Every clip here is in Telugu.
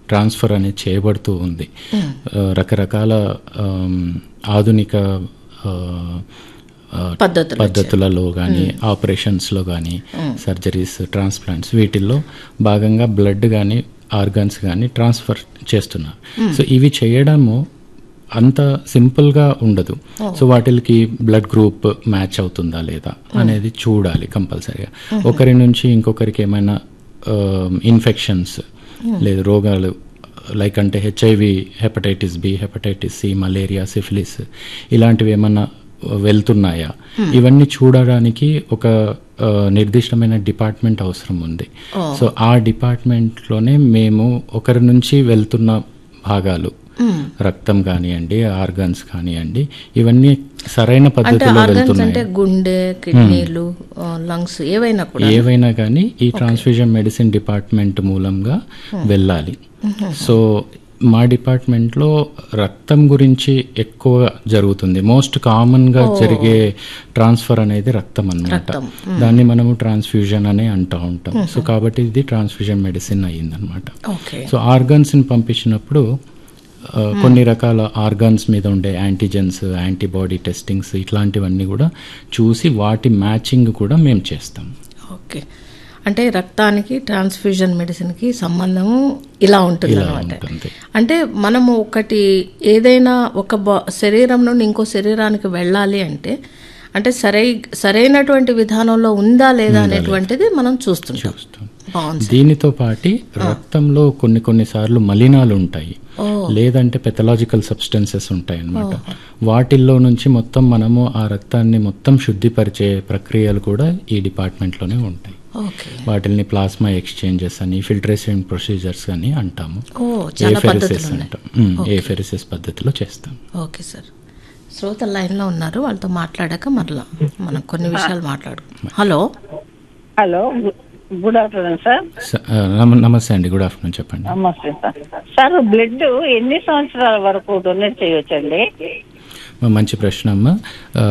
ట్రాన్స్ఫర్ అనేది చేయబడుతూ ఉంది ఆ, రకరకాల ఆమ్, ఆధునిక ఆ, ఆ, పద్ధతులు పద్ధతులలో కానీ ఆపరేషన్స్లో కానీ సర్జరీస్ ట్రాన్స్ప్లాంట్స్ వీటిల్లో భాగంగా బ్లడ్ కానీ ఆర్గాన్స్ కానీ ట్రాన్స్ఫర్ చేస్తున్నారు సో ఇవి చేయడము అంత సింపుల్గా ఉండదు సో వాటికి బ్లడ్ గ్రూప్ మ్యాచ్ అవుతుందా లేదా అనేది చూడాలి కంపల్సరీగా ఒకరి నుంచి ఇంకొకరికి ఏమైనా ఇన్ఫెక్షన్స్ లేదు రోగాలు లైక్ అంటే HIV hepatitis B hepatitis C malaria syphilis ఇలాంటివి ఏమన్నా వెళ్తున్నాయా ఇవన్నీ చూడడానికి ఒక ఆ, నిర్దిష్టమైన డిపార్ట్మెంట్ అవసరం ఉంది సో ఆ డిపార్ట్మెంట్లోనే మేము ఒకరి నుంచి వెళ్తున్న భాగాలు రక్తం కానివ్వండి ఆర్గన్స్ కానివ్వండి ఇవన్నీ సరైన అంటే పద్ధతిలో ఆర్గన్స్ వెళ్తున్నాయి అంటే గుండె కిడ్నీలు లంగ్స్ ఏవైనా కూడా ఏవైనా కానీ ఈ ట్రాన్స్ఫ్యూజన్ మెడిసిన్ డిపార్ట్మెంట్ మూలంగా వెళ్ళాలి సో మా డిపార్ట్మెంట్లో రక్తం గురించి ఎక్కువ జరుగుతుంది మోస్ట్ కామన్గా జరిగే ట్రాన్స్ఫర్ అనేది రక్తం అన్నమాట దాన్ని మనము ట్రాన్స్ఫ్యూజన్ అనే అంటూ ఉంటాం సో కాబట్టి ఇది ట్రాన్స్ఫ్యూజన్ మెడిసిన్ అయ్యిందనమాట ఓకే సో ఆర్గన్స్ని పంపించినప్పుడు ఆ, కొన్ని రకాల ఆర్గాన్స్ మీద ఉండే యాంటీజెన్స్ యాంటీబాడీ టెస్టింగ్స్ ఇట్లాంటివన్నీ కూడా చూసి వాటి మ్యాచింగ్ కూడా మేము చేస్తాం ఓకే అంటే రక్తానికి ట్రాన్స్ఫ్యూజన్ మెడిసిన్కి సంబంధము ఇలా ఉంటుంది అనమాట ఉంటుంది అంటే మనము ఒకటి ఏదైనా ఒక బా శరీరం నుండి ఇంకో శరీరానికి వెళ్ళాలి అంటే అంటే సరై సరైనటువంటి విధానంలో ఉందా లేదా అనేటువంటిది మనం చూస్తుంటాం చూస్తాం బాగుంది దీనితో పాటి రక్తంలో కొన్ని కొన్ని సార్లు మలినాలు ఉంటాయి ఓ లేదంటే పెథలాజికల్ సబ్స్టెన్సెస్ ఉంటాయి అన్నమాట వాటిల్లో నుంచి మొత్తం మనము ఆ రక్తాన్ని మొత్తం శుద్ధిపరిచే ప్రక్రియలు కూడా ఈ డిపార్ట్మెంట్లోనే ఉంటాయి ఓకే వాటిని ప్లాస్మా ఎక్స్చేంజెస్ అని ఫిల్టరేషన్ ప్రొసీజర్స్ అని అంటాము ఓ చాలా ఏఫెరిసిస్ పద్ధతులు ఉన్నాయి అంటాం ఏఫెరిసిస్ పద్ధతిలో చేస్తాం ఓకే సార్ శ్రోత లైన్లో ఉన్నారు వాళ్ళతో మాట్లాడాక మరలా మనం కొన్ని విషయాలు మాట్లాడుకుందాం హలో హలో గు- గుడ్ ఆఫ్టర్నూన్ సార్ స- ఆ, నమ- నమస్తే అండి గుడ్ ఆఫ్టర్నూన్ చెప్పండి నమస్తే సార్ సార్ బ్లడ్ ఎన్ని సంవత్సరాల వరకు డొనేట్ చేయొచ్చండి మంచి ప్రశ్న అమ్మ ఆ,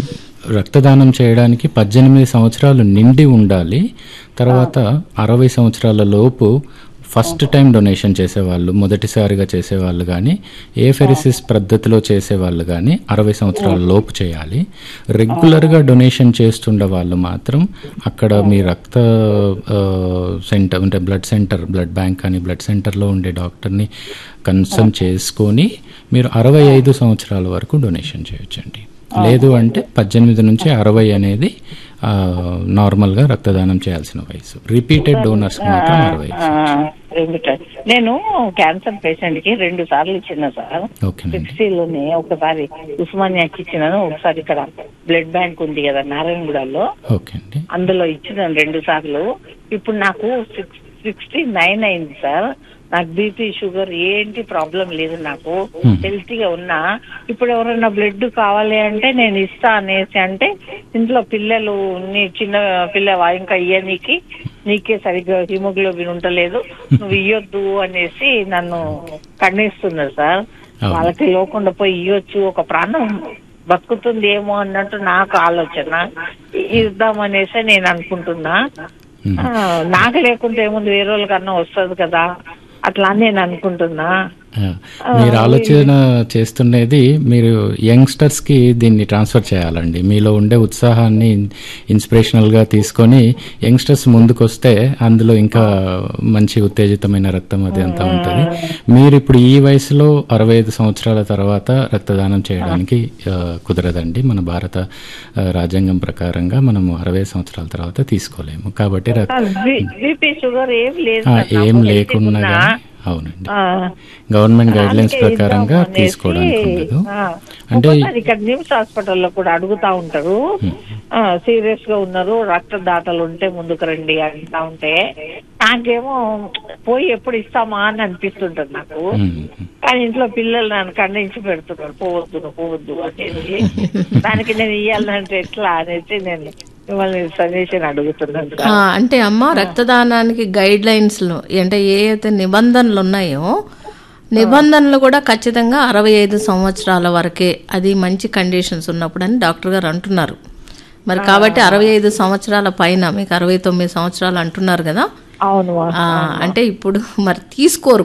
రక్తదానం చేయడానికి పద్దెనిమిది సంవత్సరాలు నిండి ఉండాలి తర్వాత అరవై సంవత్సరాల లోపు ఫస్ట్ టైం డొనేషన్ చేసేవాళ్ళు మొదటిసారిగా చేసేవాళ్ళు కానీ ఏ ఫెరిసిస్ పద్ధతిలో చేసేవాళ్ళు కానీ అరవై సంవత్సరాల లోపు చేయాలి రెగ్యులర్గా డొనేషన్ చేస్తుండే వాళ్ళు మాత్రం అక్కడ మీ రక్త ఆ, సెంటర్ అంటే బ్లడ్ సెంటర్ బ్లడ్ బ్యాంక్ కానీ బ్లడ్ సెంటర్లో ఉండే డాక్టర్ని కన్సల్ట్ చేసుకొని మీరు అరవై ఐదు సంవత్సరాల వరకు డొనేషన్ చేయొచ్చండి లేదు అంటే పద్దెనిమిది నుంచి అరవై అనేది ఆ, నార్మల్గా రక్తదానం చేయాల్సిన వయసు రిపీటెడ్ డోనర్స్ మాత్రం అరవై ఆ, రెండు టైం నేను క్యాన్సర్ పేషెంట్ కి రెండు సార్లు ఇచ్చిన సార్ ఓకేనండి సిక్స్టీలోనే ఒకసారి ఉస్మానియాకి ఇచ్చినాను ఒకసారి ఇక్కడ బ్లడ్ బ్యాంక్ ఉంది కదా నారాయణగూడలో ఓకే అండి అందులో ఇచ్చినాను రెండు సార్లు ఇప్పుడు నాకు సిక్స్ సిక్స్టీ నైన్ అయింది సార్ నాకు బీపీ షుగర్ ఏంటి ప్రాబ్లం లేదు నాకు హెల్తీగా ఉన్నా ఇప్పుడు ఎవరైనా బ్లడ్ కావాలి అంటే నేను ఇస్తా అనేసి అంటే ఇంట్లో పిల్లలు నీ చిన్న పిల్ల ఇంకా ఇయ్యనీకి నీకే సరిగ్గా హిమోగ్లోబిన్ ఉండలేదు నువ్వు ఇయ్యొద్దు అనేసి నన్ను ఖండిస్తున్నారు సార్ అవును. వాళ్ళకి లేకుండా పోయి ఇయ్యొచ్చు ఒక ప్రాణం బతుకుతుంది ఏమో అన్నట్టు నాకు ఆలోచన ఇద్దామనేసి నేను అనుకుంటున్నా మ్మ్. ఆ, నాకు లేకుంటే ఏముంది వేరే వాళ్ళకన్నా వస్తుంది కదా అట్లా అని నేను అనుకుంటున్నా ఆ, మీరు ఆలోచన చేస్తున్నది మీరు యంగ్స్టర్స్కి దీన్ని ట్రాన్స్ఫర్ చేయాలండి మీలో ఉండే ఉత్సాహాన్ని ఇన్స్పిరేషనల్గా తీసుకొని యంగ్స్టర్స్ ముందుకు వస్తే అందులో ఇంకా మంచి ఉత్తేజితమైన రక్తం అది అంతా ఉంటుంది మీరు ఇప్పుడు ఈ వయసులో అరవై ఐదు సంవత్సరాల తర్వాత రక్తదానం చేయడానికి ఆ, కుదరదండి మన భారత ఆ, రాజ్యాంగం ప్రకారంగా మనము అరవై సంవత్సరాల తర్వాత తీసుకోలేము కాబట్టి రక్- బీపీ షుగర్ ఏం లేదు ఆ, సార్ నాకు. ఏం healthy లేకున్నా ఉన్నా. కానీ అవునండి ఆ, గవర్నమెంట్ గైడ్ లైన్స్ అందుకే ప్రకారంగా ఇద్దాం అనేసి, తీసుకోవడానికి ఉండదు ఆ, అంటే ఒక్కోసారి ఇక్కడ నిమ్స్ హాస్పిటల్లో కూడా అడుగుతా ఉంటారు సీరియస్ గా ఉన్నారు రక్తదాతలు ఉంటే ముందుకు రండి అంటా ఉంటే నాకేమో పోయి ఎప్పుడు ఇస్తామా అని అనిపిస్తుంటది నాకు ఉమ్, కానీ ఇంట్లో పిల్లలు నన్ను ఖండించి పెడుతున్నారు పోవద్దు నువ్వు పోవద్దు అనేసి దానికి నేను ఇయ్యాలంటే ఎట్లా అనేసి నేను మిమ్మల్ని సజెషన్ అడుగుతున్నాను ఆ, అంటే అమ్మ రక్తదానానికి గైడ్ లైన్స్ లో అంటే ఏ అయితే నిబంధనలు ఉన్నాయో నిబంధనలు కూడా ఖచ్చితంగా అరవై ఐదు సంవత్సరాల వరకే అది మంచి కండిషన్స్ ఉన్నప్పుడు అని డాక్టర్ గారు అంటున్నారు మరి కాబట్టి అరవై ఐదు సంవత్సరాల పైన మీకు అరవై తొమ్మిది సంవత్సరాలు అంటున్నారు కదా అవును ఆ, అంటే ఇప్పుడు మరి తీసుకోరు